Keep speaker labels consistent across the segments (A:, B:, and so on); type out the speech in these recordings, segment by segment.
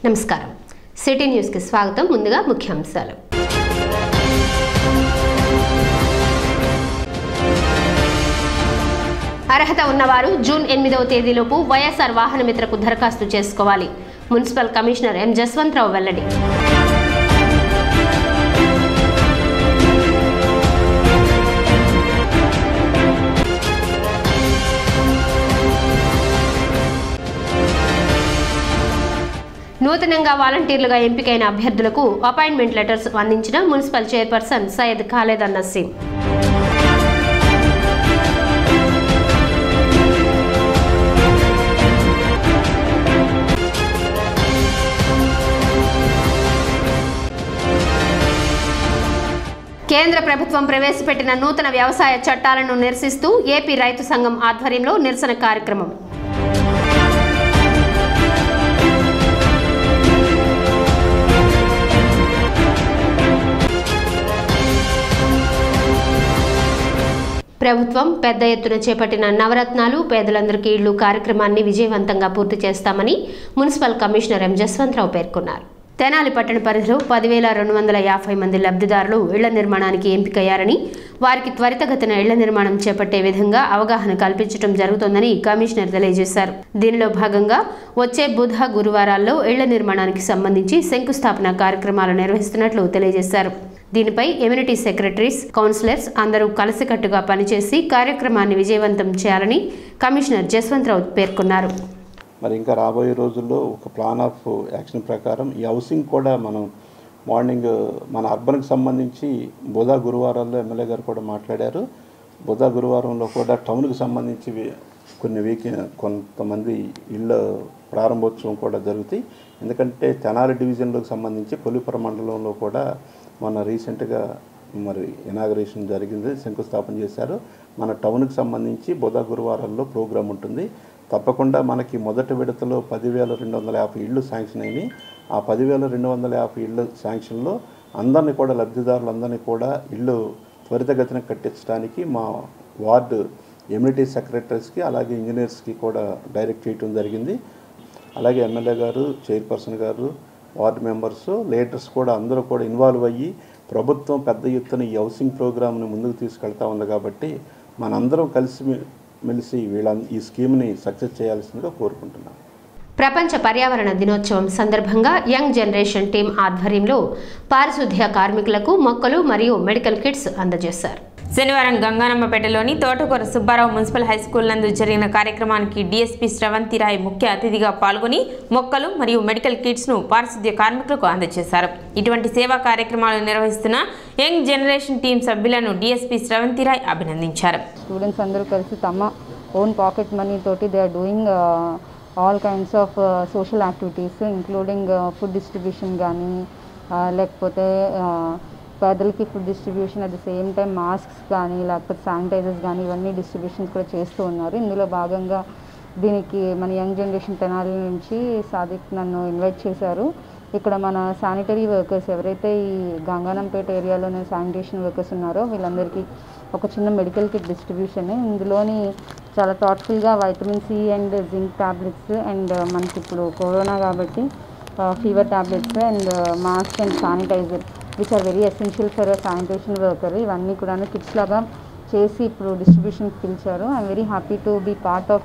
A: నమస్కారం సిటీ న్యూస్కి స్వాగతం ముందుగా ముఖ్యాంశాలు అర్హత ఉన్నవారు జూన్ ఎనిమిదవ తేదీలోపు వైఎస్ఆర్ వాహన మిత్రకు దరఖాస్తు చేసుకోవాలి మున్సిపల్ కమిషనర్ ఎం జస్వంతరావు వెల్లడి నూతనంగా వాలంటీర్లుగా ఎంపికైన అభ్యర్థులకు అపాయింట్మెంట్ లెటర్స్ అందించిన మున్సిపల్ చైర్పర్సన్ సయ్యద్ ఖాలేద్ నసీం కేంద్ర ప్రభుత్వం ప్రవేశపెట్టిన నూతన వ్యవసాయ చట్టాలను నిరసిస్తూ ఏపీ రైతు సంఘం ఆధ్వర్యంలో నిరసన కార్యక్రమం ప్రభుత్వం పెద్ద ఎత్తున చేపట్టిన నవరత్నాలు పేదలందరికీ ఇళ్లు కార్యక్రమాన్ని విజయవంతంగా పూర్తి చేస్తామని మున్సిపల్ కమిషనర్ ఎం జస్వంతరావు పేర్కొన్నారు తెనాలి పట్టణ పరిధిలో పదివేల రెండు వందల యాభై మంది లబ్ధిదారులు ఇళ్ల నిర్మాణానికి ఎంపికయ్యారని వారికి త్వరితగతిన ఇళ్ల నిర్మాణం చేపట్టే విధంగా అవగాహన కల్పించడం జరుగుతోందని కమిషనర్ తెలియజేశారు దీనిలో భాగంగా వచ్చే బుధ గురువారాల్లో ఇళ్ల నిర్మాణానికి సంబంధించి శంకుస్థాపన కార్యక్రమాలు నిర్వహిస్తున్నట్లు తెలియజేశారు దీనిపై ఎమ్యూనిటీ సెక్రటరీస్ కౌన్సిలర్స్ అందరూ కలిసికట్టుగా పనిచేసి కార్యక్రమాన్ని విజయవంతం చేయాలని కమిషనర్ జస్వంతరావు పేర్కొన్నారు
B: మరి ఇంకా రాబోయే రోజుల్లో ఒక ప్లాన్ ఆఫ్ యాక్షన్ ప్రకారం ఈ హౌసింగ్ కూడా మనం మార్నింగ్ మన అర్బన్కి సంబంధించి బుధ గురువారాల్లో ఎమ్మెల్యే గారు కూడా మాట్లాడారు బుధ గురువారంలో కూడా టౌన్కి సంబంధించి వి- కొన్ని వీక్ కొంతమంది ఇళ్ళ ప్రారంభోత్సవం కూడా జరుగుతాయి ఎందుకంటే తెనాలి డివిజన్లోకి సంబంధించి కొల్లిపుర మండలంలో కూడా మొన్న రీసెంట్గా మరి ఇనాగరేషన్ జరిగింది శంకుస్థాపన చేశారు మన టౌన్కి సంబంధించి బుధ గురువారాల్లో ప్రోగ్రాం ఉంటుంది తప్పకుండా మనకి మొదటి విడతలో పదివేల రెండు వందల యాభై ఇళ్ళు శాంక్షన్ అయినాయి ఆ పదివేల రెండు వందల యాభై ఇళ్ళు శాంక్షన్లో అందరినీ కూడా లబ్ధిదారులందరినీ కూడా ఇళ్ళు త్వరితగతిన కట్టించడానికి మా వార్డు ఎమ్యూనిటీ సెక్రటరీస్కి అలాగే ఇంజనీర్స్కి కూడా డైరెక్ట్ చేయటం జరిగింది అలాగే ఎమ్మెల్యే గారు చైర్పర్సన్ గారు వార్డు మెంబర్స్ లీడర్స్ కూడా అందరూ కూడా ఇన్వాల్వ్ అయ్యి ప్రభుత్వం పెద్ద ఎత్తున ఈ హౌసింగ్ ప్రోగ్రామ్ని ముందుకు తీసుకెళ్తా ఉంది కాబట్టి మనందరం కలిసి మెలిసి వీళ్ళ ఈ స్కీమ్ని సక్సెస్ చేయాల్సిందిగా కోరుకుంటున్నాను
A: ప్రపంచ పర్యావరణ దినోత్సవం సందర్భంగా యంగ్ జనరేషన్ టీం ఆధ్వర్యంలో పారిశుద్ధ్య కార్మికులకు మొక్కలు మరియు మెడికల్ కిట్స్ అందజేశారు
C: శనివారం గంగానమ్మపేటలోని తోటకూర సుబ్బారావు మున్సిపల్ హై స్కూల్ నందు జరిగిన కార్యక్రమానికి డీఎస్పీ శ్రవంతి రాయ్ ముఖ్య అతిథిగా పాల్గొని మొక్కలు మరియు మెడికల్ కిట్స్ ను పారిశుద్ధ్య కార్మికులకు అందజేశారు ఇటువంటి సేవా కార్యక్రమాలు నిర్వహిస్తున్న యంగ్ జనరేషన్ టీం సభ్యులను డీఎస్పీ శ్రవంతి రాయ్ అభినందించారు
D: స్టూడెంట్స్ అందరూ కలిసి తమ ఓన్ పాకెట్ మనీ తోటి they are doing all kinds of social activities including food distribution కానీ లేకపోతే uh, పేదలకి food distribution at the same time masks కానీ లేకపోతే శానిటైజర్స్ కానీ ఇవన్నీ డిస్ట్రిబ్యూషన్స్ కూడా చేస్తూ ఉన్నారు ఇందులో భాగంగా దీనికి మన యంగ్ జనరేషన్ తెనాలి నుంచి సాదిక్ నన్ను ఇన్వైట్ చేశారు ఇక్కడ మన శానిటరీ వర్కర్స్ ఎవరైతే ఈ గంగానంపేట ఏరియాలోనే శానిటేషన్ వర్కర్స్ ఉన్నారో వీళ్ళందరికీ ఒక చిన్న మెడికల్ కిట్ డిస్ట్రిబ్యూషన్ ఇందులోని చాలా థాట్ఫుల్గా vitamin C and zinc tablets and మనకి ఇప్పుడు కరోనా కాబట్టి fever tablets and mask and sanitizer which are very essential for sanitation worker ఇవన్నీ కూడా కిట్స్ లాగా చేసి ఇప్పుడు డిస్ట్రిబ్యూషన్కి పిలిచారు I'm very happy to be part of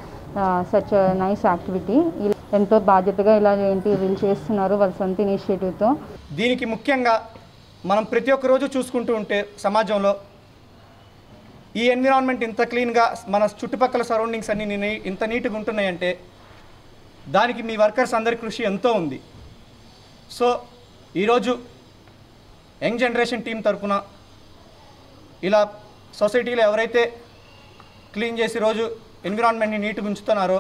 D: such nice activity ఎంతో బాధ్యతగా ఇలా ఏంటి వీళ్ళు చేస్తున్నారు వాళ్ళ సొంత ఇనిషియేటివ్తో
E: దీనికి ముఖ్యంగా మనం ప్రతి ఒక్క రోజు చూసుకుంటూ ఉంటే సమాజంలో ఈ ఎన్విరాన్మెంట్ ఇంత క్లీన్గా మన చుట్టుపక్కల సరౌండింగ్స్ అన్ని నీ- ఇంత నీట్గా ఉంటున్నాయంటే దానికి మీ వర్కర్స్ అందరి కృషి ఎంతో ఉంది సో ఈరోజు యంగ్ జనరేషన్ టీం తరఫున ఇలా సొసైటీలో ఎవరైతే క్లీన్ చేసి రోజు ఎన్విరాన్మెంట్ని నీట్గా ఉంచుతున్నారో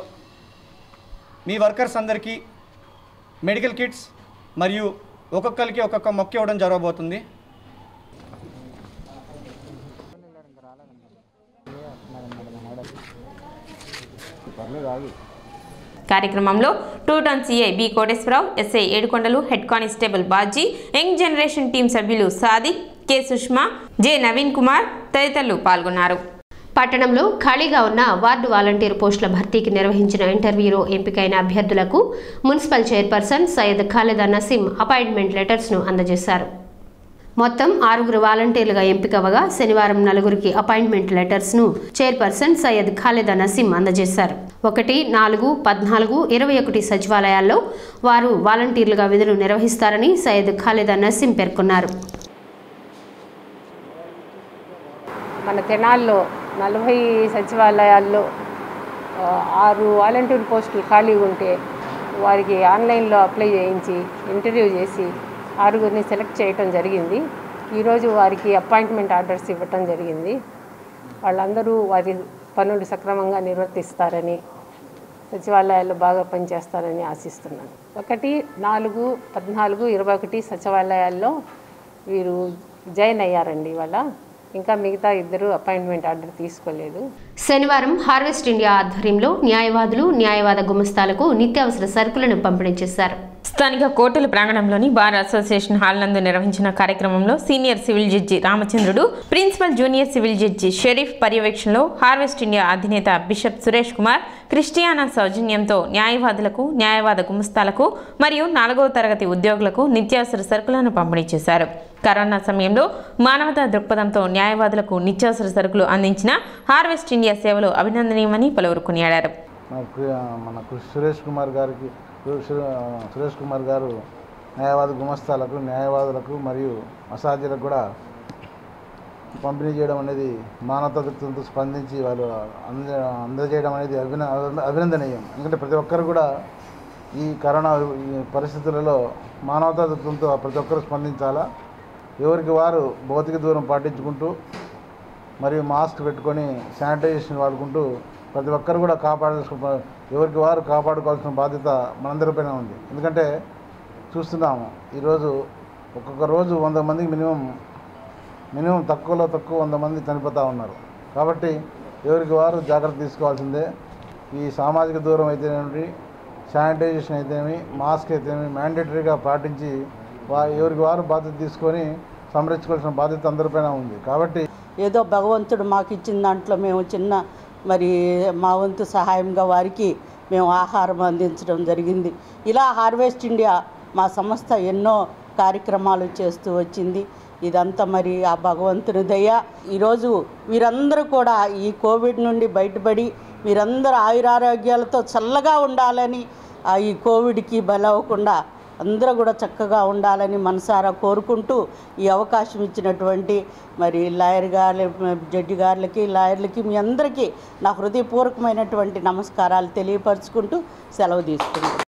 E: మీ వర్కర్స్ అందరికీ మెడికల్ కిట్స్ మరియు ఒక్కొక్కరికి ఒక్కొక్క మొక్క ఇవ్వడం జరగబోతుంది
C: కార్యక్రమంలో two town CI B Koteswararao SI Yedukondalu head constable Baji young generation team సభ్యులు సాదిక్ కె సుష్మా జె నవీన్ కుమార్ తదితరులు పాల్గొన్నారు
A: పట్టణంలో ఖాళీగా ఉన్న వార్డు వాలంటీర్ పోస్టుల భర్తీకి నిర్వహించిన ఇంటర్వ్యూలో ఎంపికైన అభ్యర్థులకు municipal chairperson Syed Khalid Naseem appointment లెటర్స్ను అందజేశారు మొత్తం ఆరుగురు వాలంటీర్లుగా ఎంపికవగా శనివారం నలుగురికి అపాయింట్మెంట్ లెటర్స్ను చైర్పర్సన్ సయ్యద్ ఖాలిద్ నసీం అందజేశారు ఒకటి నాలుగు పద్నాలుగు ఇరవై ఒకటి సచివాలయాల్లో వారు వాలంటీర్లుగా విధులు నిర్వహిస్తారని సయ్యద్ ఖాలిద్ నసీం పేర్కొన్నారు
F: మన తెనాల్లో నలభై సచివాలయాల్లో ఆ, ఆరు వాలంటీర్ పోస్టులు ఖాళీగా ఉంటే వారికి ఆన్లైన్లో అప్లై చేయించి ఇంటర్వ్యూ చేసి ఆరుగురిని సెలెక్ట్ చేయటం జరిగింది ఈరోజు వారికి అపాయింట్మెంట్ ఆర్డర్స్ ఇవ్వటం జరిగింది వాళ్ళందరూ వారి పనులు సక్రమంగా నిర్వర్తిస్తారని సచివాలయాల్లో బాగా పనిచేస్తారని ఆశిస్తున్నాను ఒకటి నాలుగు పద్నాలుగు ఇరవై ఒకటి సచివాలయాల్లో వీరు జాయిన్ అయ్యారండి ఇవాళ ఇంకా మిగతా ఇద్దరు అపాయింట్మెంట్ ఆర్డర్ తీసుకోలేదు
A: శనివారం హార్వెస్ట్ ఇండియా ఆధ్వర్యంలో న్యాయవాదులు న్యాయవాద గుమస్తాలకు నిత్యావసర సరుకులను పంపిణీ చేశారు
C: స్థానిక కోర్టుల ప్రాంగణంలోని బార్ అసోసియేషన్ హాల్ నందు నిర్వహించిన కార్యక్రమంలో senior civil judge Ramachandrudu principal junior civil judge Sharif పర్యవేక్షణలో హార్వెస్ట్ ఇండియా అధినేత బిషప్ సురేష్ కుమార్ క్రిస్టియానా సౌజన్యంతో న్యాయవాదులకు న్యాయవాద గుమస్తాలకు మరియు నాలుగవ తరగతి ఉద్యోగులకు నిత్యావసర సరుకులను పంపిణీ చేశారు కరోనా సమయంలో మానవతా దృక్పథంతో న్యాయవాదులకు నిత్యావసర సరుకులు అందించిన హార్వెస్ట్ ఇండియా సేవలు అభినందనీయమని పలువురు కొనియాడారు
G: మన కు- మన కు- సురేష్ కుమార్ గారికి సు- సు- సురేష్ కుమార్ గారు న్యాయవాద గుమస్తాలకు న్యాయవాదులకు మరియు అసాధ్యులకు కూడా పంపిణీ చేయడం అనేది మానవతా దృక్పథంతో స్పందించి వాళ్ళు అంద అందజేయడం అనేది అభిన అభినందనీయం ఎందుకంటే ప్రతి ఒక్కరు కూడా ఈ కరోనా ఈ పరిస్థితులలో మానవతా దృక్పథంతో ప్రతి ఒక్కరు స్పందించాలా ఎవరికి వారు భౌతిక దూరం పాటించుకుంటూ మరియు మాస్క్ పెట్టుకొని శానిటైజేషన్ వాడుకుంటూ ప్రతి ఒక్కరు కూడా కాపాడాల్సిన ఎవరికి వారు కాపాడుకోవాల్సిన బాధ్యత మనందరిపైన ఉంది ఎందుకంటే చూస్తున్నాము ఈరోజు ఒక్కొక్క రోజు వంద మందికి మినిమం మినిమం తక్కువలో తక్కువ వంద మంది చనిపోతూ ఉన్నారు కాబట్టి ఎవరికి వారు జాగ్రత్త తీసుకోవాల్సిందే ఈ సామాజిక దూరం అయితేనేమిటి శానిటైజేషన్ అయితేనేమి మాస్క్ అయితేనేమి మ్యాండేటరీగా పాటించి వా ఎవరికి వారు బాధ్యత తీసుకొని సంరక్షించుకోవాల్సిన బాధ్యత అందరిపైన ఉంది కాబట్టి
H: ఏదో భగవంతుడు మాకు ఇచ్చిన దాంట్లో మేము చిన్న మరి మా వంతు సహాయంగా వారికి మేము ఆహారం అందించడం జరిగింది ఇలా హార్వెస్ట్ ఇండియా మా సంస్థ ఎన్నో కార్యక్రమాలు చేస్తూ వచ్చింది ఇదంతా మరి ఆ భగవంతుని దయ ఈరోజు వీరందరూ కూడా ఈ కోవిడ్ నుండి బయటపడి మీరందరూ ఆయురారోగ్యాలతో చల్లగా ఉండాలని ఆ ఈ కోవిడ్కి బలవకుండా అందరూ కూడా చక్కగా ఉండాలని మనసారా కోరుకుంటూ ఈ అవకాశం ఇచ్చినటువంటి మరి లాయర్ గారు జడ్జి గారులకి లాయర్లకి మీ అందరికీ నా హృదయపూర్వకమైనటువంటి నమస్కారాలు తెలియపరుచుకుంటూ సెలవు తీసుకుంటాను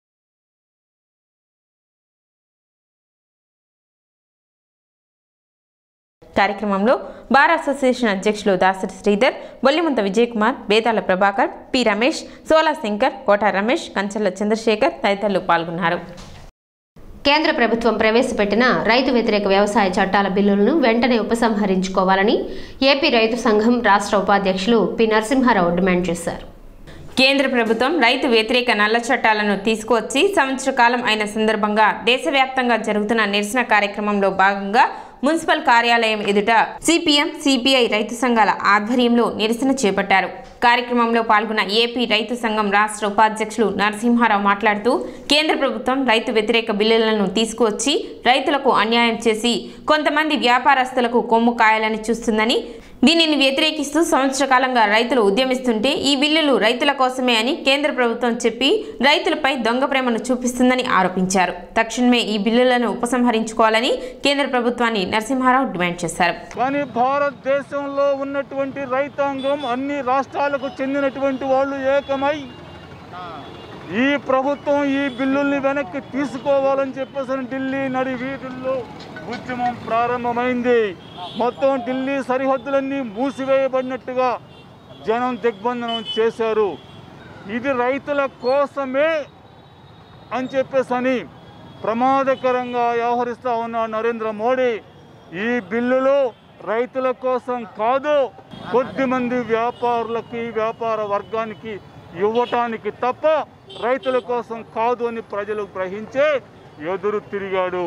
C: కార్యక్రమంలో బార్ అసోసియేషన్ అధ్యక్షులు దాసరి శ్రీధర్ బొల్లిమంత విజయ్ కుమార్ బేతాల ప్రభాకర్ పి రమేష్ సోలా శంకర్ కోట రమేష్ కంచెల చంద్రశేఖర్ తదితరులు పాల్గొన్నారు
A: కేంద్ర ప్రభుత్వం ప్రవేశపెట్టిన రైతు వ్యతిరేక వ్యవసాయ చట్టాల బిల్లులను వెంటనే ఉపసంహరించుకోవాలని ఏపీ రైతు సంఘం రాష్ట్ర ఉపాధ్యక్షులు పి నరసింహారావు డిమాండ్ చేశారు
C: కేంద్ర ప్రభుత్వం రైతు వ్యతిరేక నల్ల చట్టాలను తీసుకువచ్చి సంవత్సర కాలం అయిన సందర్భంగా దేశవ్యాప్తంగా జరుగుతున్న నిరసన కార్యక్రమంలో భాగంగా మున్సిపల్ కార్యాలయం ఎదుట సిపిఎం సిపిఐ రైతు సంఘాల ఆధ్వర్యంలో నిరసన చేపట్టారు కార్యక్రమంలో పాల్గొన్న ఏపీ రైతు సంఘం రాష్ట్ర ఉపాధ్యక్షులు నరసింహారావు మాట్లాడుతూ కేంద్ర ప్రభుత్వం రైతు వ్యతిరేక బిల్లులను తీసుకువచ్చి రైతులకు అన్యాయం చేసి కొంతమంది వ్యాపారస్తులకు కొమ్ము కాయాలని చూస్తుందని దీనిని వ్యతిరేకిస్తూ సంవత్సర కాలంగా రైతులు ఉద్యమిస్తుంటే ఈ బిల్లులు రైతుల కోసమే అని కేంద్ర ప్రభుత్వం చెప్పి రైతులపై దొంగ ప్రేమను చూపిస్తుందని ఆరోపించారు తక్షణమే ఈ బిల్లులను ఉపసంహరించుకోవాలని కేంద్ర ప్రభుత్వాన్ని నరసింహారావు డిమాండ్ చేశారు
I: కానీ భారతదేశంలో ఉన్నటువంటి రైతాంగం అన్ని రాష్ట్రాలకు చెందినటువంటి వాళ్ళు ఏకమై ఈ ప్రభుత్వం ఈ బిల్లుల్ని వెనక్కి తీసుకోవాలని చెప్పేసి ఢిల్లీ నడి వీధుల్లో ఉద్యమం ప్రారంభమైంది మొత్తం ఢిల్లీ సరిహద్దులన్నీ మూసివేయబడినట్టుగా జనం దిగ్బంధనం చేశారు ఇది రైతుల కోసమే అని చెప్పేసి అని ప్రమాదకరంగా వ్యవహరిస్తూ ఉన్న నరేంద్ర మోడీ ఈ బిల్లులు రైతుల కోసం కాదు కొద్దిమంది వ్యాపారులకి వ్యాపార వర్గానికి ఇవ్వటానికి తప్ప రైతుల కోసం కాదు అని ప్రజలు గ్రహించే ఎదురు తిరిగాడు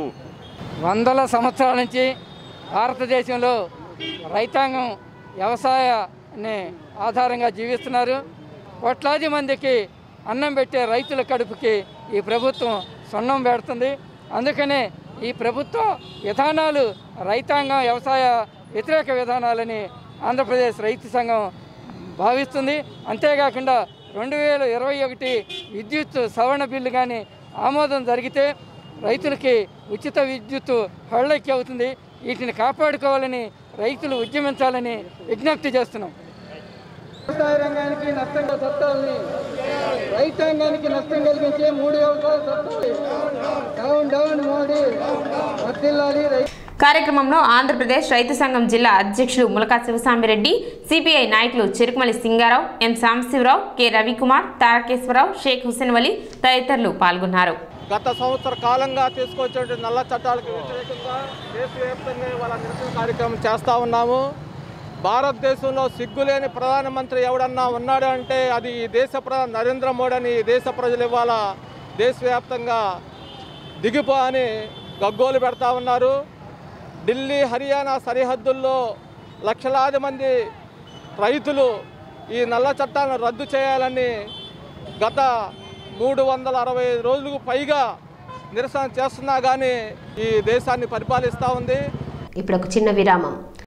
J: వందల సంవత్సరాల నుంచి భారతదేశంలో రైతాంగం వ్యవసాయ ని ఆధారంగా జీవిస్తున్నారు కోట్లాది మందికి అన్నం పెట్టే రైతుల కడుపుకి ఈ ప్రభుత్వం సున్నం పెడుతుంది అందుకనే ఈ ప్రభుత్వ విధానాలు రైతాంగం వ్యవసాయ వ్యతిరేక విధానాలని ఆంధ్రప్రదేశ్ రైతు సంఘం భావిస్తుంది అంతేకాకుండా రెండు వేల ఇరవై ఒకటి విద్యుత్ సవరణ బిల్లు కానీ ఆమోదం జరిగితే రైతులకి ఉచిత విద్యుత్ హళ్ళెక్కి అవుతుంది వీటిని కాపాడుకోవాలని రైతులు ఉద్యమించాలని విజ్ఞప్తి చేస్తున్నాం వ్యవసాయ రంగానికి నష్టం చట్టాలని రైతాంగానికి నష్టం కలిగించే మూడు వ్యవసాయ చట్టాలు డౌన్ డౌన్ మోడీ వర్తిల్లాలి రై
C: కార్యక్రమంలో ఆంధ్రప్రదేశ్ రైతు సంఘం జిల్లా అధ్యక్షులు ములకా శివసామిరెడ్డి సిపిఐ నాయకులు చెరుకుమలి సింగారావు ఎం సాంబశివరావు కె రవికుమార్ తారకేశ్వరరావు షేక్ హుసేన్ వలి తదితరులు పాల్గొన్నారు
K: గత సంవత్సర కాలంగా తీసుకొచ్చే నల్ల చట్టాలకు వ్యతిరేకంగా దేశవ్యాప్తంగా ఇవాళ నిరసన కార్యక్రమం చేస్తూ ఉన్నాము భారతదేశంలో సిగ్గులేని ప్రధానమంత్రి ఎవడన్నా ఉన్నాడు అంటే అది ఈ దేశ ప్ర నరేంద్ర మోడీ అని ఈ దేశ ప్రజలు ఇవాళ దేశవ్యాప్తంగా దిగిపో అని గగ్గోలు పెడతా ఉన్నారు ఢిల్లీ హర్యానా సరిహద్దుల్లో లక్షలాది మంది రైతులు ఈ నల్ల చట్టాలను రద్దు చేయాలని గత మూడు వందల అరవై రోజులకు పైగా నిరసన చేస్తున్నా కానీ ఈ దేశాన్ని పరిపాలిస్తూ ఉంది
A: ఇప్పుడు ఒక చిన్న విరామం